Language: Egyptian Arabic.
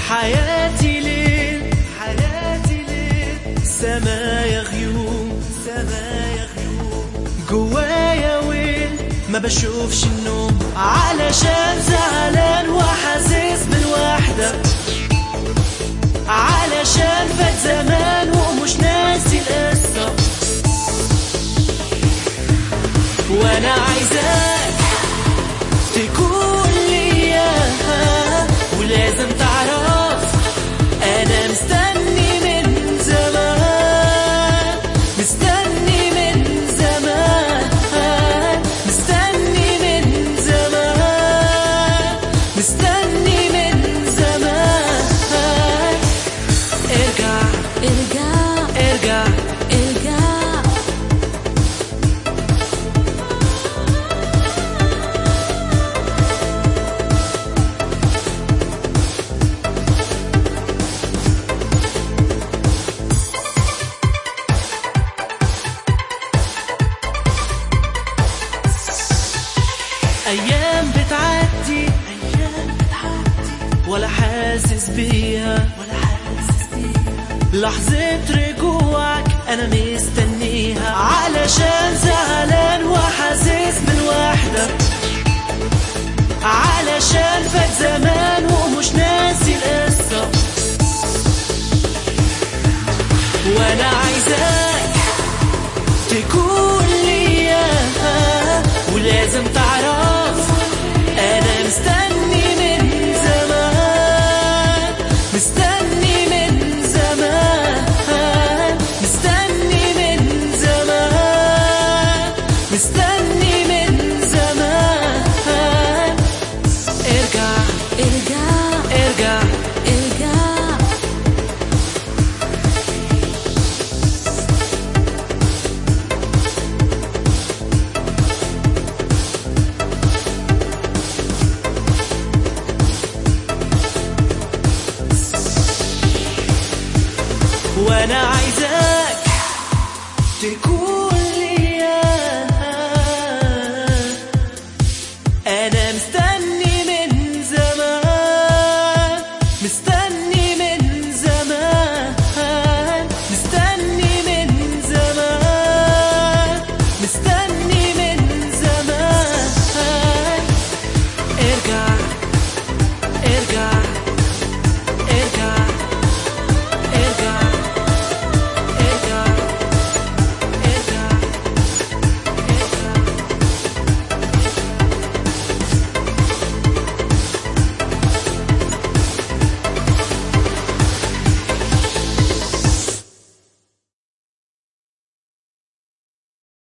حياتي ليل حياتي ليل سمايا غيوم سمايا غيوم جوايا ويل ما بشوفش النوم علشان زعلان وحاسس بالوحدة علشان فات زمان ومش ناسي القصة وانا عايزاك تكون ليا ولازم تعرف انا مستني من زمان مستني من زمان مستني من زمان مستني من زمان ارجع ارجع ارجع ارجع ايام بتعدي ايام بتعدي ولا حاسس بيها ولا حاسس بيها لحظة رجوعك انا مستنيها علشان زعلان وحاسس بالوحدة علشان فات زمان ومش ناسي القصة وانا عايزاك تكون ليا ولازم تعرف انا مستني من زمان مستني من زمان مستني من زمان مستني من زمان ارجع ارجع ارجع ارجع وانا